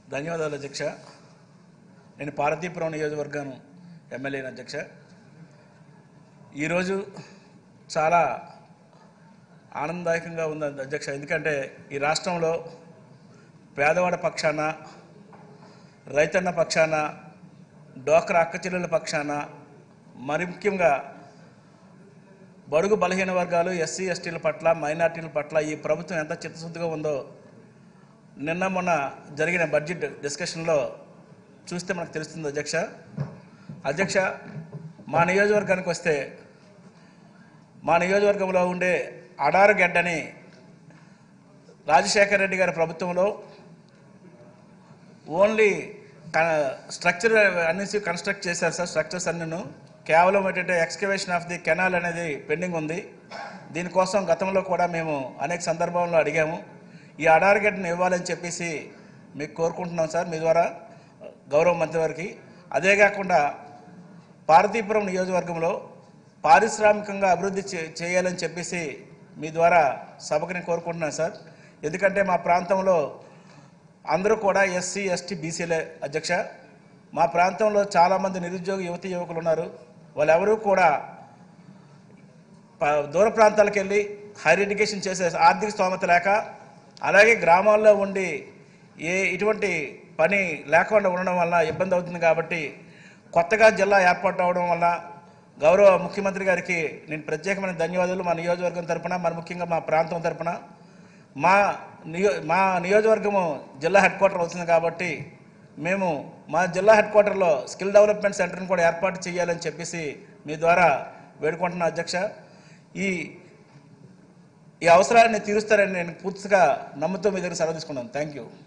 ధన్యవాదాలు అధ్యక్ష నేను పార్వతీపురం నియోజకవర్గం ఎమ్మెల్యేని అధ్యక్ష ఈరోజు చాలా ఆనందదాయకంగా ఉంది అధ్యక్ష ఎందుకంటే ఈ రాష్ట్రంలో పేదవాడి పక్షాన రైతన్న పక్షాన డోక్రా అక్కచెల్లెల పక్షాన మరి ముఖ్యంగా బడుగు బలహీన వర్గాలు ఎస్సీ ఎస్టీల పట్ల మైనార్టీల పట్ల ఈ ప్రభుత్వం ఎంత చిత్తశుద్ధిగా ఉందో నిన్న మొన్న జరిగిన బడ్జెట్ డిస్కషన్లో చూస్తే మనకు తెలుస్తుంది అధ్యక్ష అధ్యక్ష మా నియోజకవర్గానికి వస్తే మా నియోజకవర్గంలో ఉండే అడారు గడ్డని రాజశేఖర రెడ్డి గారి ప్రభుత్వంలో ఓన్లీ స్ట్రక్చర్ అనేసి కన్స్ట్రక్ట్ చేశారు సార్ స్ట్రక్చర్స్ అన్నీను కేవలం ఏంటంటే ఎక్స్కవేషన్ ఆఫ్ ది కెనాల్ అనేది పెండింగ్ ఉంది దీనికోసం గతంలో కూడా మేము అనేక సందర్భాల్లో అడిగాము ఈ అడారగడ్డను ఇవ్వాలని చెప్పేసి మీకు కోరుకుంటున్నాం సార్ మీ ద్వారా గౌరవ మంత్రి వారికి అదే కాకుండా పార్వతీపురం నియోజకవర్గంలో పారిశ్రామికంగా అభివృద్ధి చే- చేయాలని చెప్పేసి మీ ద్వారా సభకు నేను కోరుకుంటున్నాను సార్ ఎందుకంటే మా ప్రాంతంలో అందరూ కూడా ఎస్సీ ఎస్టీ బీసీలే అధ్యక్ష మా ప్రాంతంలో చాలామంది నిరుద్యోగ యువతి యువకులు ఉన్నారు వాళ్ళెవరూ కూడా ప- దూర ప్రాంతాలకు వెళ్ళి హైర్ ఎడ్యుకేషన్ చేసే ఆర్థిక స్తోమత లేక అలాగే గ్రామాల్లో ఉండి ఏ ఇటువంటి పని లేకుండా ఉండడం వల్ల ఇబ్బంది అవుతుంది కాబట్టి కొత్తగా జిల్లా ఏర్పాటు అవడం వల్ల గౌరవ ముఖ్యమంత్రి గారికి నేను ప్రత్యేకమైన ధన్యవాదాలు మా నియోజకవర్గం తరపున మరి ముఖ్యంగా మా ప్రాంతం తరపున మా నియో మా నియోజకవర్గము జిల్లా హెడ్ క్వార్టర్ అవుతుంది కాబట్టి మేము మా జిల్లా హెడ్ క్వార్టర్లో స్కిల్ డెవలప్మెంట్ సెంటర్ని కూడా ఏర్పాటు చేయాలని చెప్పేసి మీ ద్వారా వేడుకుంటున్నా అధ్యక్ష ఈ ఈ అవసరాన్ని తీరుస్తారని నేను పూర్తిగా నమ్ముతూ మీ దగ్గర సెలవు తీసుకున్నాను థ్యాంక్ యూ